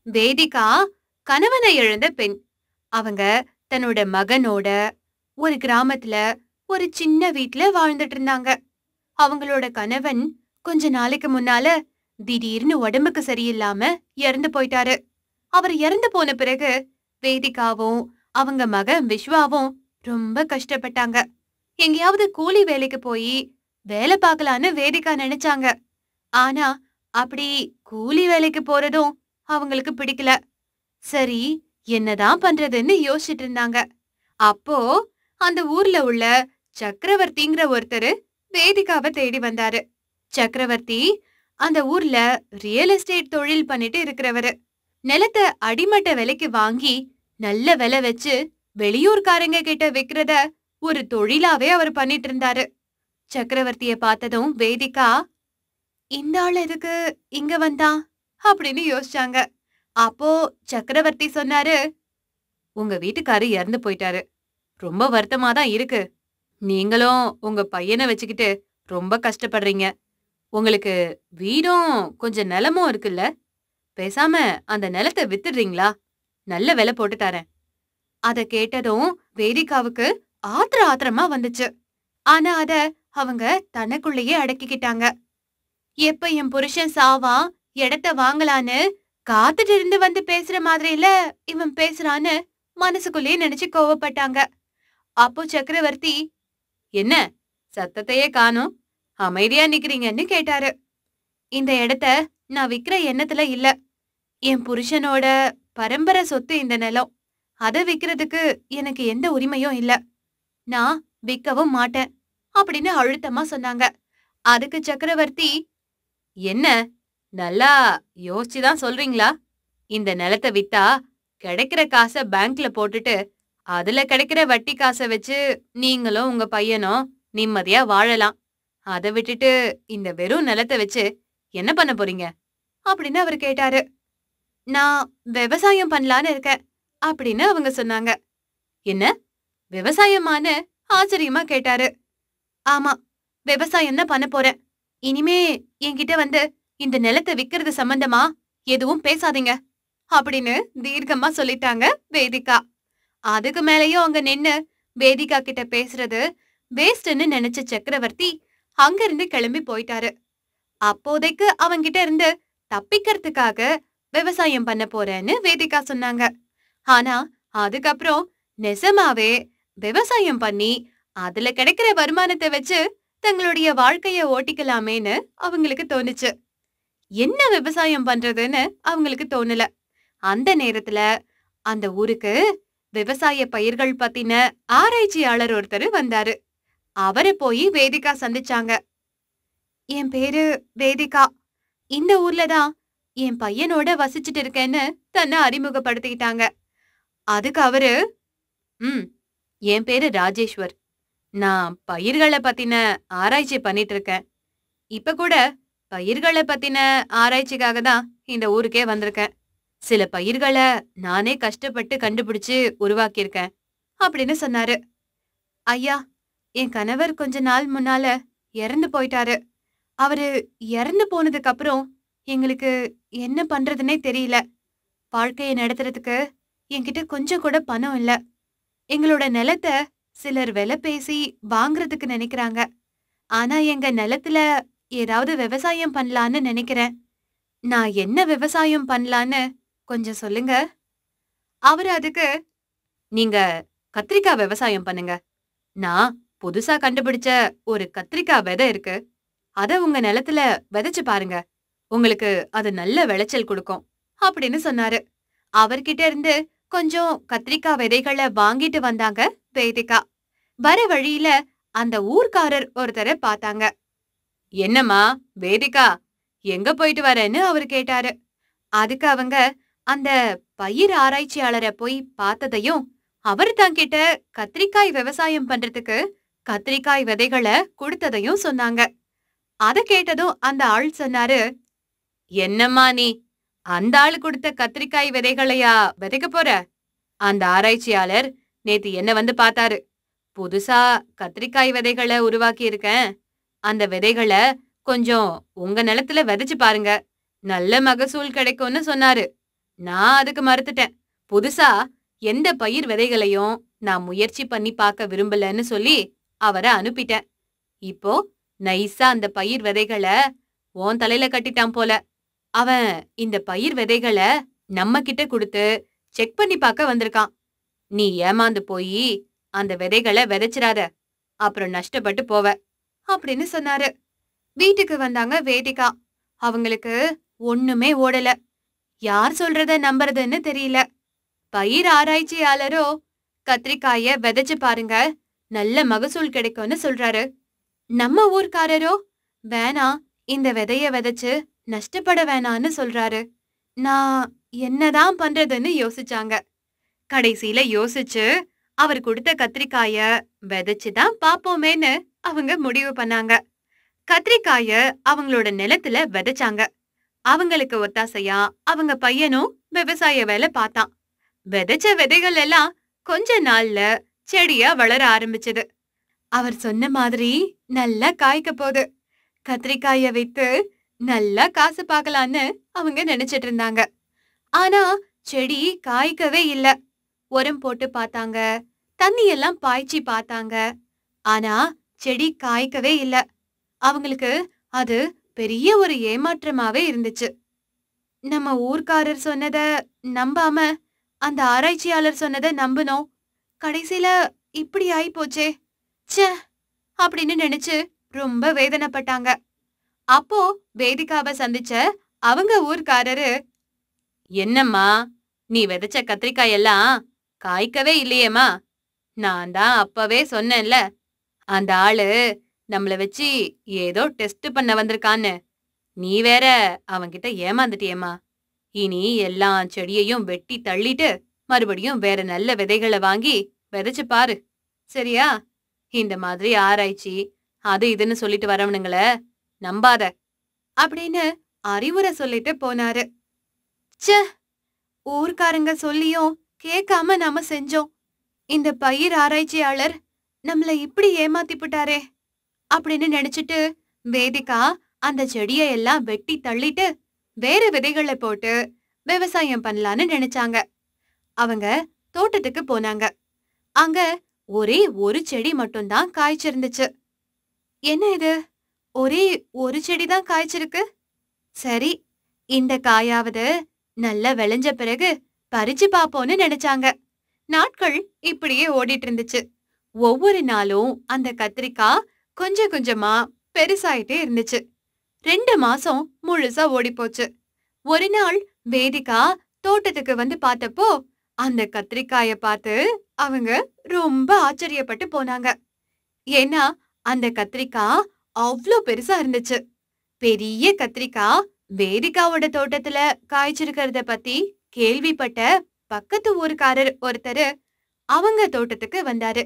வேதிகா கணவனை இழந்த பெண் அவங்க தன்னோட மகனோட ஒரு கிராமத்துல ஒரு சின்ன வீட்ல வாழ்ந்துட்டு இருந்தாங்க அவங்களோட கணவன் கொஞ்ச நாளைக்கு முன்னால திடீர்னு உடம்புக்கு சரியில்லாம இறந்து போயிட்டாரு அவர் இறந்து போன பிறகு வேதிகாவும் அவங்க மகன் விஸ்வாவும் ரொம்ப கஷ்டப்பட்டாங்க எங்கேயாவது கூலி வேலைக்கு போய் வேலை பார்க்கலான்னு வேதிகா நினைச்சாங்க ஆனா அப்படி கூலி வேலைக்கு போறதும் அவங்களுக்கு பிடிக்கல சரி என்னதான் பண்றதுன்னு யோசிச்சுட்டு இருந்தாங்க அப்போ அந்த ஊர்ல உள்ள சக்கரவர்த்திங்கிற ஒருத்தர் வேதிகாவை தேடி வந்தாரு சக்கரவர்த்தி அந்த ஊர்ல ரியல் எஸ்டேட் தொழில் பண்ணிட்டு இருக்கிறவரு நிலத்தை அடிமட்ட விலைக்கு வாங்கி நல்ல விலை வச்சு வெளியூர்காரங்க கிட்ட விக்கிறத ஒரு தொழிலாவே அவர் பண்ணிட்டு இருந்தாரு சக்கரவர்த்திய பார்த்ததும் வேதிகா இந்த ஆள் எதுக்கு இங்க வந்தான் அப்படின்னு யோசிச்சாங்க அப்போ சக்கரவர்த்தி சொன்னாரு உங்க வீட்டுக்காரு இறந்து போயிட்டாரு ரொம்ப வருத்தமா தான் இருக்கு நீங்களும் உங்க பையனை வச்சுக்கிட்டு ரொம்ப கஷ்டப்படுறீங்க உங்களுக்கு வீடும் கொஞ்சம் நிலமும் இருக்குல்ல பேசாம அந்த நிலத்தை வித்துடுறீங்களா நல்ல விலை போட்டு தரேன் அத கேட்டதும் வேதிகாவுக்கு ஆத்திர ஆத்திரமா வந்துச்சு ஆனா அத அவங்க தனக்குள்ளேயே அடக்கிக்கிட்டாங்க எப்ப என் புருஷன் சாவான் இடத்த வாங்கலான்னு காத்துட்டு இருந்து வந்து பேசுற மாதிரி இல்ல இவன் பேசுறான்னு மனசுக்குள்ளேயே நினைச்சு கோவப்பட்டாங்க அப்போ சக்கரவர்த்தி என்ன சத்தத்தையே காணோம் அமைதியா நிக்கிறீங்கன்னு கேட்டாரு இந்த இடத்த நான் விக்கிற எண்ணத்துல இல்ல என் புருஷனோட பரம்பரை சொத்து இந்த நிலம் அதை விக்கிறதுக்கு எனக்கு எந்த உரிமையும் இல்ல நான் விற்கவும் மாட்டேன் அப்படின்னு அழுத்தமா சொன்னாங்க அதுக்கு சக்கரவர்த்தி என்ன நல்லா யோசிச்சுதான் சொல்றீங்களா இந்த நிலத்தை வித்தா கிடைக்கிற காசை பேங்க்ல போட்டுட்டு அதுல கிடைக்கிற வட்டி காசை வச்சு நீங்களும் உங்க பையனும் நிம்மதியா வாழலாம் அதை விட்டுட்டு இந்த வெறும் நிலத்தை வச்சு என்ன பண்ண போறீங்க அப்படின்னு அவர் கேட்டாரு நான் விவசாயம் பண்ணலான்னு இருக்கேன் அப்படின்னு அவங்க சொன்னாங்க என்ன விவசாயமான்னு ஆச்சரியமா கேட்டாரு ஆமா விவசாயம் தான் பண்ண போறேன் இனிமே என்கிட்ட வந்து இந்த நிலத்தை விக்கிறது சம்பந்தமா எதுவும் பேசாதீங்க அப்படின்னு தீர்க்கமா சொல்லிட்டாங்க வேதிகா அதுக்கு மேலயும் அவங்க நின்னு வேதிகா கிட்ட பேசுறது வேஸ்ட்னு நினைச்ச சக்கரவர்த்தி அங்கிருந்து கிளம்பி போயிட்டாரு அப்போதைக்கு அவங்கிட்ட இருந்து தப்பிக்கிறதுக்காக விவசாயம் பண்ண போறேன்னு வேதிகா சொன்னாங்க ஆனா அதுக்கப்புறம் நெசமாவே விவசாயம் பண்ணி அதுல கிடைக்கிற வருமானத்தை வச்சு தங்களுடைய வாழ்க்கைய ஓட்டிக்கலாமேன்னு அவங்களுக்கு தோணுச்சு என்ன விவசாயம் பண்றதுன்னு அவங்களுக்கு தோணல அந்த நேரத்துல அந்த ஊருக்கு விவசாய பயிர்கள் பத்தின ஆராய்ச்சியாளர் ஒருத்தர் வந்தாரு அவரை போய் வேதிகா சந்திச்சாங்க என் பேரு வேதிகா இந்த ஊர்ல தான் என் பையனோட வசிச்சுட்டு இருக்கேன்னு தன்னை அறிமுகப்படுத்திக்கிட்டாங்க அதுக்கு அவரு ம் என் பேரு ராஜேஸ்வர் நான் பயிர்களை பத்தின ஆராய்ச்சி பண்ணிட்டு இருக்கேன் இப்ப கூட பயிர்களை பத்தின ஆராய்ச்சிக்காக தான் இந்த ஊருக்கே வந்திருக்கேன் சில பயிர்களை நானே கஷ்டப்பட்டு கண்டுபிடிச்சு உருவாக்கியிருக்கேன் அப்படின்னு சொன்னாரு ஐயா என் கணவர் கொஞ்ச நாள் முன்னால இறந்து போயிட்டாரு அவரு இறந்து போனதுக்கு அப்புறம் எங்களுக்கு என்ன பண்றதுனே தெரியல வாழ்க்கையை நடத்துறதுக்கு என்கிட்ட கொஞ்சம் கூட பணம் இல்ல எங்களோட நிலத்தை சிலர் விலை பேசி வாங்குறதுக்கு நினைக்கிறாங்க ஆனா எங்க நிலத்துல ஏதாவது விவசாயம் பண்ணலான்னு நினைக்கிறேன் நான் என்ன விவசாயம் பண்ணலான்னு கொஞ்சம் சொல்லுங்க அவர் அதுக்கு நீங்க கத்திரிக்காய் விவசாயம் பண்ணுங்க நான் புதுசா கண்டுபிடிச்ச ஒரு கத்திரிக்காய் விதை இருக்கு அத உங்க நிலத்துல விதைச்சு பாருங்க உங்களுக்கு அது நல்ல விளைச்சல் கொடுக்கும் அப்படின்னு சொன்னாரு அவர்கிட்ட இருந்து கொஞ்சம் கத்திரிக்காய் விதைகளை வாங்கிட்டு வந்தாங்க வேதிகா வர வழியில அந்த ஊர்க்காரர் ஒருத்தரை பார்த்தாங்க என்னம்மா வேதிகா எங்க போயிட்டு வரேன்னு அவர் கேட்டாரு அதுக்கு அவங்க அந்த பயிர் ஆராய்ச்சியாளரை போய் பார்த்ததையும் அவர் தங்கிட்ட கத்திரிக்காய் விவசாயம் பண்றதுக்கு கத்திரிக்காய் விதைகளை கொடுத்ததையும் சொன்னாங்க அத கேட்டதும் அந்த ஆள் சொன்னாரு என்னம்மா நீ அந்த ஆள் கொடுத்த கத்திரிக்காய் விதைகளையா விதைக்க போற அந்த ஆராய்ச்சியாளர் நேத்து என்ன வந்து பார்த்தாரு புதுசா கத்திரிக்காய் விதைகளை உருவாக்கி இருக்கேன் அந்த விதைகளை கொஞ்சம் உங்க நிலத்துல விதைச்சு பாருங்க நல்ல மகசூல் கிடைக்கும்னு சொன்னாரு நான் அதுக்கு மறுத்துட்டேன் புதுசா எந்த பயிர் விதைகளையும் நான் முயற்சி பண்ணி பார்க்க விரும்பலன்னு சொல்லி அவரை அனுப்பிட்டேன் இப்போ நைஸா அந்த பயிர் விதைகளை உன் தலையில கட்டிட்டான் போல அவன் இந்த பயிர் விதைகளை நம்ம கிட்ட கொடுத்து செக் பண்ணி பார்க்க வந்திருக்கான் நீ ஏமாந்து போய் அந்த விதைகளை விதைச்சிராத அப்புறம் நஷ்டப்பட்டு போவ அப்படின்னு சொன்னாரு வீட்டுக்கு வந்தாங்க வேதிகா அவங்களுக்கு ஒண்ணுமே ஓடல யார் சொல்றத நம்புறதுன்னு தெரியல பயிர் ஆராய்ச்சியாளரோ கத்திரிக்காய விதைச்சு பாருங்க நல்ல மகசூல் கிடைக்கும்னு சொல்றாரு நம்ம ஊர்க்காரரோ வேணாம் இந்த விதைய விதைச்சு நஷ்டப்பட வேணான்னு சொல்றாரு நான் என்னதான் பண்றதுன்னு யோசிச்சாங்க கடைசியில யோசிச்சு அவர் கொடுத்த கத்திரிக்காய விதைச்சு தான் பாப்போமேன்னு அவங்க முடிவு பண்ணாங்க கத்திரிக்காய அவங்களோட நிலத்துல விதைச்சாங்க அவங்களுக்கு ஒத்தாசையா அவங்க பையனும் விவசாய வேலை பார்த்தான் விதைச்ச விதைகள் எல்லாம் கொஞ்ச நாள்ல செடியா வளர ஆரம்பிச்சது அவர் சொன்ன மாதிரி நல்லா காய்க்க போகுது கத்திரிக்காய வித்து நல்லா காசு பார்க்கலான்னு அவங்க நினைச்சிட்டு இருந்தாங்க ஆனா செடி காய்க்கவே இல்ல உரம் போட்டு பார்த்தாங்க தண்ணி எல்லாம் பாய்ச்சி பார்த்தாங்க ஆனா செடி காய்க்கவே இல்ல அவங்களுக்கு அது பெரிய ஒரு ஏமாற்றமாவே இருந்துச்சு நம்ம ஊர்க்காரர் சொன்னத நம்பாம அந்த ஆராய்ச்சியாளர் சொன்னத நம்பினோம் கடைசியில இப்படி ஆயி போச்சே ச்சே அப்படின்னு நினைச்சு ரொம்ப வேதனைப்பட்டாங்க அப்போ வேதிகாவை சந்திச்ச அவங்க ஊர்க்காரரு என்னம்மா நீ விதைச்ச கத்திரிக்காய் எல்லாம் காய்க்கவே இல்லையேம்மா நான் தான் அப்பவே சொன்னேன்ல அந்த ஆளு நம்மள வச்சு ஏதோ டெஸ்ட் பண்ண வந்திருக்கான்னு நீ வேற அவன்கிட்ட ஏமாந்துட்டியேம்மா இனி எல்லா செடியையும் வெட்டி தள்ளிட்டு மறுபடியும் வேற நல்ல விதைகளை வாங்கி விதைச்சு பாரு சரியா இந்த மாதிரி ஆராய்ச்சி அது இதுன்னு சொல்லிட்டு வரவனுங்கள நம்பாத அப்படின்னு அறிவுரை சொல்லிட்டு போனாரு ச்சே ஊர்க்காரங்க சொல்லியும் கேட்காம நாம செஞ்சோம் இந்த பயிர் ஆராய்ச்சியாளர் நம்மள இப்படி ஏமாத்தி விட்டாரே அப்படின்னு நினைச்சிட்டு வேதிகா அந்த செடியை எல்லாம் வெட்டி தள்ளிட்டு வேற விதைகளை போட்டு விவசாயம் பண்ணலான்னு நினைச்சாங்க அவங்க தோட்டத்துக்கு போனாங்க அங்க ஒரே ஒரு செடி மட்டும்தான் காய்ச்சிருந்துச்சு என்ன இது ஒரே ஒரு செடி தான் காய்ச்சிருக்கு சரி இந்த காயாவது நல்லா விளைஞ்ச பிறகு பறிச்சு பாப்போம்னு நினைச்சாங்க நாட்கள் இப்படியே ஓடிட்டு இருந்துச்சு ஒவ்வொரு நாளும் அந்த கத்திரிக்காய் கொஞ்சம் கொஞ்சமா பெருசாயிட்டே இருந்துச்சு ரெண்டு மாசம் முழுசா ஓடி போச்சு ஒரு நாள் வேதிகா தோட்டத்துக்கு வந்து பார்த்தப்போ அந்த கத்திரிக்காய பார்த்து அவங்க ரொம்ப ஆச்சரியப்பட்டு போனாங்க ஏன்னா அந்த கத்திரிக்காய் அவ்ளோ பெருசா இருந்துச்சு பெரிய கத்திரிக்காய் வேதிகாவோட தோட்டத்துல காய்ச்சிருக்கிறத பத்தி கேள்விப்பட்ட பக்கத்து ஊருக்காரர் ஒருத்தரு அவங்க தோட்டத்துக்கு வந்தாரு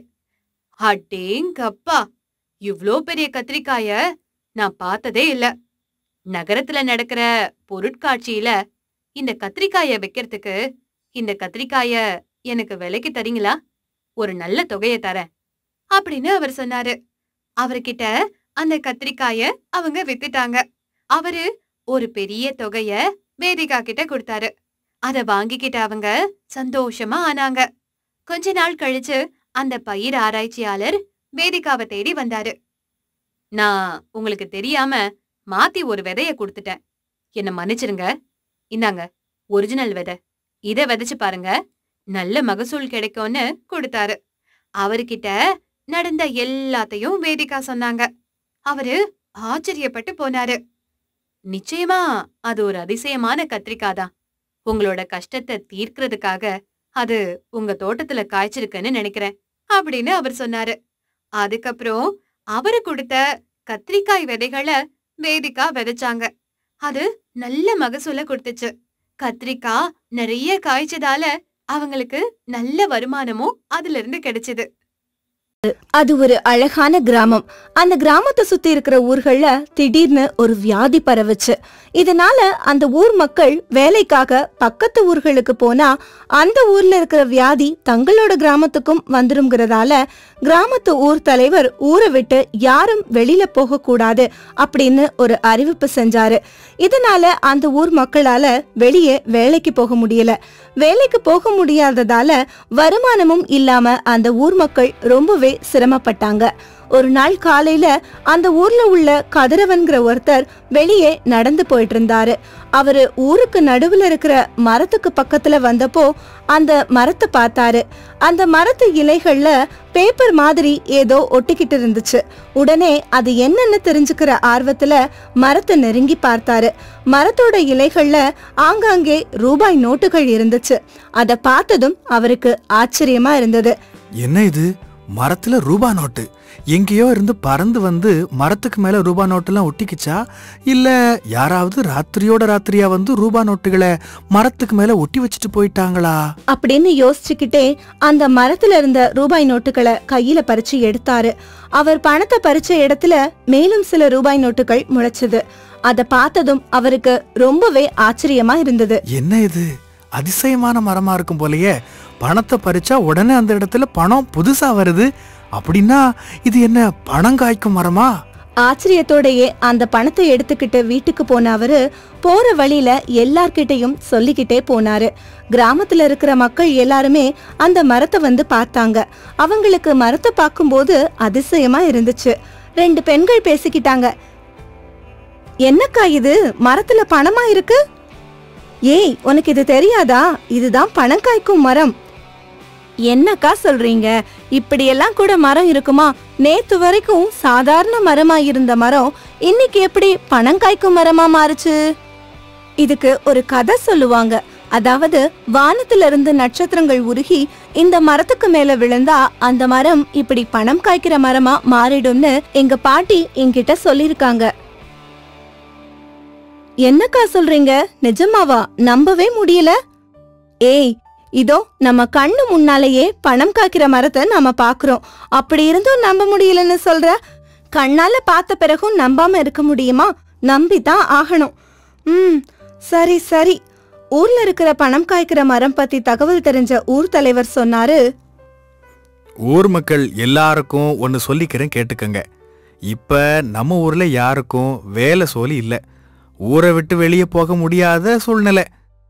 அடேங்கப்பா இவ்ளோ பெரிய கத்திரிக்காய நான் பார்த்ததே இல்ல நகரத்துல நடக்கிற பொருட்காட்சியில இந்த கத்திரிக்காய வைக்கிறதுக்கு இந்த கத்திரிக்காய எனக்கு விலைக்கு தரீங்களா ஒரு நல்ல தொகைய தரேன் அப்படின்னு அவர் சொன்னாரு அவர்கிட்ட அந்த கத்திரிக்காய அவங்க வித்துட்டாங்க அவரு ஒரு பெரிய தொகைய வேதிகா கிட்ட கொடுத்தாரு அத வாங்கிக்கிட்ட அவங்க சந்தோஷமா ஆனாங்க கொஞ்ச நாள் கழிச்சு அந்த பயிர் ஆராய்ச்சியாளர் வேதிகாவை தேடி வந்தாரு நான் உங்களுக்கு தெரியாம மாத்தி ஒரு விதைய கொடுத்துட்டேன் என்ன மன்னிச்சிருங்க இந்தாங்க ஒரிஜினல் விதை இத விதைச்சு பாருங்க நல்ல மகசூல் கிடைக்கும்னு கொடுத்தாரு அவர்கிட்ட நடந்த எல்லாத்தையும் வேதிகா சொன்னாங்க அவரு ஆச்சரியப்பட்டு போனாரு நிச்சயமா அது ஒரு அதிசயமான கத்திரிக்காய் தான் உங்களோட கஷ்டத்தை தீர்க்கறதுக்காக அது உங்க தோட்டத்துல காய்ச்சிருக்குன்னு நினைக்கிறேன் அப்படின்னு அவர் சொன்னாரு அதுக்கப்புறம் அவரு கொடுத்த கத்திரிக்காய் விதைகளை வேதிகா விதைச்சாங்க அது நல்ல மகசூல கொடுத்துச்சு கத்திரிக்காய் நிறைய காய்ச்சதால அவங்களுக்கு நல்ல வருமானமும் அதுல இருந்து கிடைச்சது அது ஒரு அழகான கிராமம் அந்த கிராமத்தை சுத்தி இருக்கிற ஊர்கள்ல திடீர்னு ஒரு வியாதி பரவுச்சு இதனால அந்த ஊர் மக்கள் வேலைக்காக பக்கத்து ஊர்களுக்கு போனா அந்த ஊர்ல இருக்கிற வியாதி தங்களோட கிராமத்துக்கும் வந்துருங்கிறதால கிராமத்து ஊர் தலைவர் ஊரை விட்டு யாரும் வெளியில போக கூடாது அப்படின்னு ஒரு அறிவிப்பு செஞ்சாரு இதனால அந்த ஊர் மக்களால வெளியே வேலைக்கு போக முடியல வேலைக்கு போக முடியாததால வருமானமும் இல்லாம அந்த ஊர் மக்கள் ரொம்பவே சிரமப்பட்டாங்க ஒரு நாள் காலையில அந்த ஊர்ல உள்ள கதிரவன்கிற ஒருத்தர் வெளியே நடந்து போயிட்டு இருந்தாரு அவரு ஊருக்கு நடுவுல இருக்கிற மரத்துக்கு பக்கத்துல வந்தப்போ அந்த மரத்தை பார்த்தாரு அந்த மரத்து இலைகள்ல பேப்பர் மாதிரி ஏதோ ஒட்டிக்கிட்டு இருந்துச்சு உடனே அது என்னன்னு தெரிஞ்சுக்கிற ஆர்வத்துல மரத்தை நெருங்கி பார்த்தாரு மரத்தோட இலைகள்ல ஆங்காங்கே ரூபாய் நோட்டுகள் இருந்துச்சு அத பார்த்ததும் அவருக்கு ஆச்சரியமா இருந்தது என்ன இது மரத்துல ரூபா நோட்டு எங்கேயோ இருந்து பறந்து வந்து மரத்துக்கு மேல ரூபா நோட்டெல்லாம் ஒட்டிக்கிச்சா இல்ல யாராவது ராத்திரியோட ராத்திரியா வந்து ரூபா நோட்டுகளை மரத்துக்கு மேல ஒட்டி வச்சுட்டு போயிட்டாங்களா அப்படின்னு யோசிச்சுக்கிட்டே அந்த மரத்துல இருந்த ரூபாய் நோட்டுகளை கையில பறிச்சு எடுத்தாரு அவர் பணத்தை பறிச்ச இடத்துல மேலும் சில ரூபாய் நோட்டுகள் முளைச்சது அத பார்த்ததும் அவருக்கு ரொம்பவே ஆச்சரியமா இருந்தது என்ன இது அதிசயமான மரமா இருக்கும் போலயே பணத்தை பறிச்சா உடனே அந்த இடத்துல பணம் புதுசா வருது அப்படின்னா இது என்ன பணம் காய்க்கும் மரமா ஆச்சரியத்தோடயே அந்த பணத்தை எடுத்துக்கிட்டு வீட்டுக்கு போன அவரு போற வழியில எல்லார்கிட்டயும் சொல்லிக்கிட்டே போனாரு கிராமத்துல இருக்கிற மக்கள் எல்லாருமே அந்த மரத்தை வந்து பார்த்தாங்க அவங்களுக்கு மரத்தை பார்க்கும்போது அதிசயமா இருந்துச்சு ரெண்டு பெண்கள் பேசிக்கிட்டாங்க என்னக்கா இது மரத்துல பணமா இருக்கு ஏய் உனக்கு இது தெரியாதா இதுதான் பணம் காய்க்கும் மரம் என்னக்கா சொல்றீங்க இப்படியெல்லாம் கூட மரம் இருக்குமா நேத்து வரைக்கும் சாதாரண மரமா இருந்த மரம் இன்னைக்கு எப்படி பணம் காய்க்கும் மரமா மாறுச்சு இதுக்கு ஒரு கதை சொல்லுவாங்க அதாவது வானத்துல இருந்து நட்சத்திரங்கள் உருகி இந்த மரத்துக்கு மேல விழுந்தா அந்த மரம் இப்படி பணம் காய்க்கிற மரமா மாறிடும்னு எங்க பாட்டி என்கிட்ட சொல்லிருக்காங்க என்னக்கா சொல்றீங்க நிஜமாவா நம்பவே முடியல ஏய் இதோ நம்ம கண்ணு முன்னாலேயே பணம் காய்க்கிற மரத்தை நாம பாக்குறோம் அப்படி இருந்தும் நம்ப முடியலன்னு சொல்ற கண்ணால பார்த்த பிறகும் நம்பாம இருக்க முடியுமா நம்பிதான் ஆகணும் ம் சரி சரி ஊர்ல இருக்கிற பணம் காய்க்கிற மரம் பத்தி தகவல் தெரிஞ்ச ஊர் தலைவர் சொன்னாரு ஊர் மக்கள் எல்லாருக்கும் ஒன்னு சொல்லிக்கிறேன் கேட்டுக்கங்க இப்ப நம்ம ஊர்ல யாருக்கும் வேலை சோலி இல்ல ஊரை விட்டு வெளியே போக முடியாத சூழ்நிலை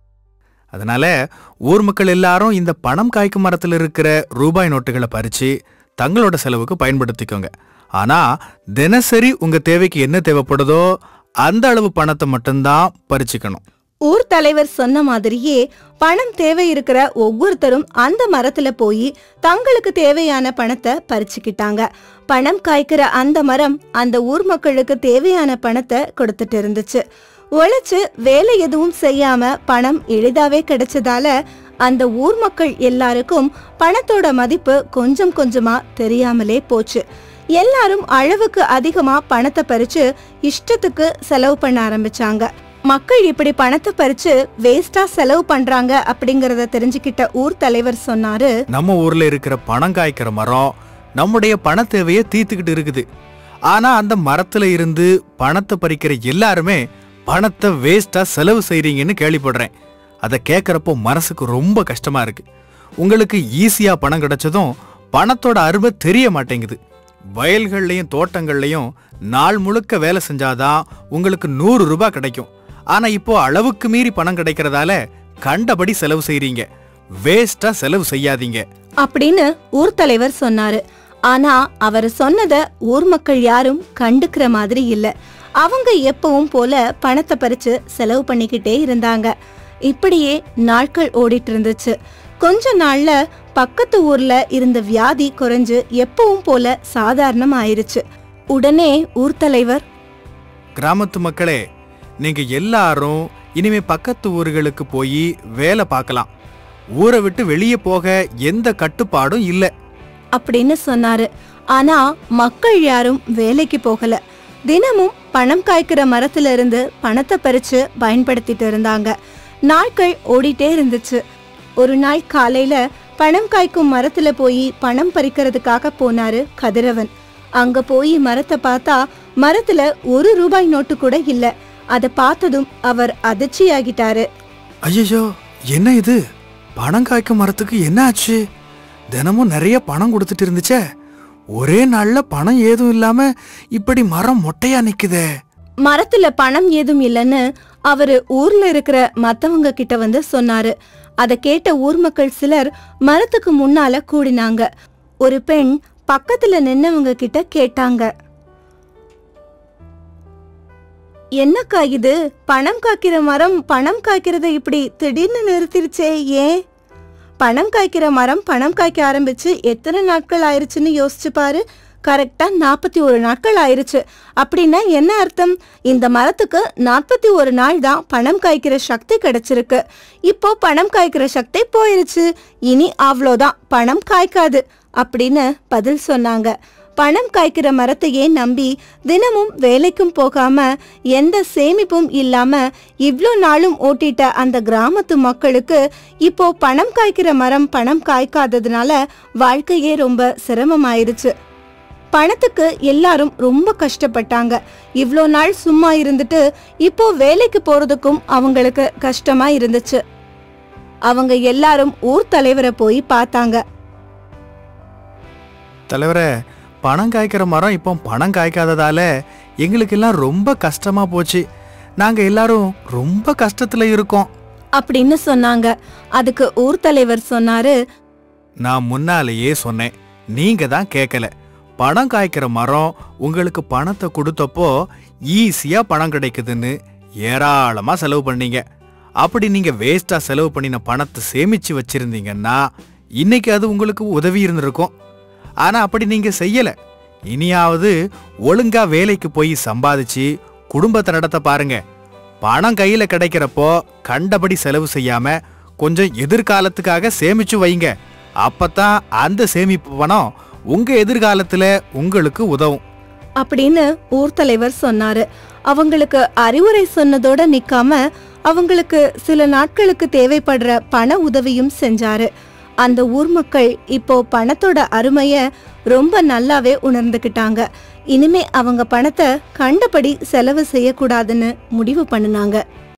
அதனால ஊர் மக்கள் எல்லாரும் இந்த பணம் காய்க்கும் மரத்துல இருக்கிற ரூபாய் நோட்டுகளை பறிச்சு தங்களோட செலவுக்கு பயன்படுத்திக்கோங்க ஆனா தினசரி உங்க தேவைக்கு என்ன தேவைப்படுதோ அந்த அளவு பணத்தை மட்டும்தான் பறிச்சுக்கணும் ஊர் தலைவர் சொன்ன மாதிரியே பணம் தேவை இருக்கிற ஒவ்வொருத்தரும் அந்த மரத்துல போய் தங்களுக்கு தேவையான பணத்தை பறிச்சுக்கிட்டாங்க பணம் காய்க்கிற அந்த மரம் அந்த ஊர் மக்களுக்கு தேவையான பணத்தை கொடுத்துட்டு இருந்துச்சு உழைச்சு வேலை எதுவும் செய்யாம பணம் எளிதாவே கிடைச்சதால அந்த ஊர் மக்கள் எல்லாருக்கும் பணத்தோட மதிப்பு கொஞ்சம் கொஞ்சமா தெரியாமலே போச்சு எல்லாரும் அளவுக்கு அதிகமா பணத்தை பறிச்சு இஷ்டத்துக்கு செலவு பண்ண ஆரம்பிச்சாங்க மக்கள் இப்படி பணத்தை பறிச்சு வேஸ்டா செலவு பண்றாங்க அப்படிங்கறத தெரிஞ்சுக்கிட்ட ஊர் தலைவர் சொன்னாரு நம்ம ஊர்ல இருக்கிற பணம் காய்க்கிற மரம் நம்முடைய பண தேவையை தீர்த்துக்கிட்டு இருக்குது ஆனா அந்த மரத்துல இருந்து பணத்தை பறிக்கிற எல்லாருமே பணத்தை வேஸ்டா செலவு செய்றீங்கன்னு கேள்விப்படுறேன் அதை கேட்கறப்போ மனசுக்கு ரொம்ப கஷ்டமா இருக்கு உங்களுக்கு ஈஸியா பணம் கிடைச்சதும் பணத்தோட அருமை தெரிய மாட்டேங்குது வயல்கள்லயும் தோட்டங்கள்லயும் நாள் முழுக்க வேலை செஞ்சாதான் உங்களுக்கு நூறு ரூபாய் கிடைக்கும் ஆனா இப்போ அளவுக்கு மீறி பணம் கிடைக்கிறதால கண்டபடி செலவு செய்றீங்க வேஸ்டா செலவு செய்யாதீங்க அப்படின்னு ஊர் தலைவர் சொன்னாரு ஆனா அவர் சொன்னத ஊர் மக்கள் யாரும் கண்டுக்கிற மாதிரி இல்ல அவங்க எப்பவும் போல பணத்தை பறிச்சு செலவு பண்ணிக்கிட்டே இருந்தாங்க இப்படியே நாட்கள் ஓடிட்டு இருந்துச்சு கொஞ்ச நாள்ல பக்கத்து ஊர்ல இருந்த வியாதி குறைஞ்சு எப்பவும் போல சாதாரணம் ஆயிருச்சு உடனே ஊர் தலைவர் கிராமத்து மக்களே நீங்க எல்லாரும் இனிமே பக்கத்து ஊர்களுக்கு போய் வேலை பார்க்கலாம் ஊரை விட்டு வெளியே போக எந்த கட்டுப்பாடும் இல்ல அப்படின்னு சொன்னாரு ஆனா மக்கள் யாரும் வேலைக்கு போகல தினமும் பணம் காய்க்கிற மரத்துல இருந்து பணத்தை பறிச்சு பயன்படுத்திட்டு இருந்தாங்க நாட்கள் ஓடிட்டே இருந்துச்சு ஒரு நாள் காலையில பணம் காய்க்கும் மரத்துல போய் பணம் பறிக்கிறதுக்காக போனாரு கதிரவன் அங்க போய் மரத்தை பார்த்தா மரத்துல ஒரு ரூபாய் நோட்டு கூட இல்ல அத பார்த்ததும் அவர் அதிர்ச்சியாகிட்டாரு ஐயோ என்ன இது பணம் காய்க்கும் மரத்துக்கு என்ன ஆச்சு தினமும் நிறைய பணம் கொடுத்துட்டு இருந்துச்சே ஒரே நாள்ல பணம் ஏதும் இல்லாம இப்படி மரம் மொட்டையா நிக்குதே மரத்துல பணம் ஏதும் இல்லைன்னு அவரு ஊர்ல இருக்கிற மத்தவங்க கிட்ட வந்து சொன்னாரு அத கேட்ட ஊர் மக்கள் சிலர் மரத்துக்கு முன்னால கூடினாங்க ஒரு பெண் பக்கத்துல நின்னவங்க கிட்ட கேட்டாங்க என்னக்கா இது பணம் காய்க்கிற மரம் பணம் காய்க்கிறத இப்படி திடீர்னு நிறுத்திருச்சே ஏன் பணம் காய்க்கிற மரம் பணம் காய்க்க ஆரம்பிச்சு எத்தனை நாட்கள் ஆயிருச்சுன்னு யோசிச்சு பாரு கரெக்டா நாற்பத்தி ஒரு நாட்கள் ஆயிருச்சு அப்படின்னா என்ன அர்த்தம் இந்த மரத்துக்கு நாற்பத்தி ஒரு நாள் தான் பணம் காய்க்கிற சக்தி கிடைச்சிருக்கு இப்போ பணம் காய்க்கிற சக்தி போயிருச்சு இனி அவ்வளோதான் பணம் காய்க்காது அப்படின்னு பதில் சொன்னாங்க பணம் காய்க்கிற மரத்தையே நம்பி தினமும் வேலைக்கும் போகாம எந்த சேமிப்பும் இல்லாம இவ்ளோ நாளும் ஓட்டிட்ட அந்த கிராமத்து மக்களுக்கு இப்போ பணம் காய்க்கிற மரம் பணம் காய்க்காததுனால வாழ்க்கையே ரொம்ப சிரமமாயிருச்சு பணத்துக்கு எல்லாரும் ரொம்ப கஷ்டப்பட்டாங்க இவ்ளோ நாள் சும்மா இருந்துட்டு இப்போ வேலைக்கு போறதுக்கும் அவங்களுக்கு கஷ்டமா இருந்துச்சு அவங்க எல்லாரும் ஊர் தலைவரை போய் பார்த்தாங்க தலைவரே பணம் காய்க்கிற மரம் இப்போ பணம் காய்க்காததால எங்களுக்கெல்லாம் ரொம்ப கஷ்டமா போச்சு நாங்க எல்லாரும் ரொம்ப கஷ்டத்துல இருக்கோம் அப்படின்னு சொன்னாங்க அதுக்கு ஊர் தலைவர் சொன்னாரு நான் முன்னாலேயே சொன்னேன் நீங்க தான் கேட்கல பணம் காய்க்கிற மரம் உங்களுக்கு பணத்தை கொடுத்தப்போ ஈஸியா பணம் கிடைக்குதுன்னு ஏராளமா செலவு பண்ணீங்க அப்படி நீங்க வேஸ்டா செலவு பண்ணின பணத்தை சேமிச்சு வச்சிருந்தீங்கன்னா இன்னைக்கு அது உங்களுக்கு உதவி இருந்திருக்கும் ஆனா அப்படி நீங்க செய்யல இனியாவது ஒழுங்கா வேலைக்கு போய் சம்பாதிச்சு குடும்பத்தை நடத்த பாருங்க பணம் கையில கிடைக்கிறப்போ கண்டபடி செலவு செய்யாம கொஞ்சம் எதிர்காலத்துக்காக சேமிச்சு வைங்க அப்பதான் அந்த சேமிப்பு பணம் உங்க எதிர்காலத்துல உங்களுக்கு உதவும் அப்படின்னு ஊர் தலைவர் சொன்னாரு அவங்களுக்கு அறிவுரை சொன்னதோட நிக்காம அவங்களுக்கு சில நாட்களுக்கு தேவைப்படுற பண உதவியும் செஞ்சாரு அந்த ஊர் மக்கள் இப்போ பணத்தோட அருமைய ரொம்ப நல்லாவே உணர்ந்துக்கிட்டாங்க இனிமே அவங்க பணத்தை கண்டபடி செலவு செய்யக்கூடாதுன்னு முடிவு பண்ணுனாங்க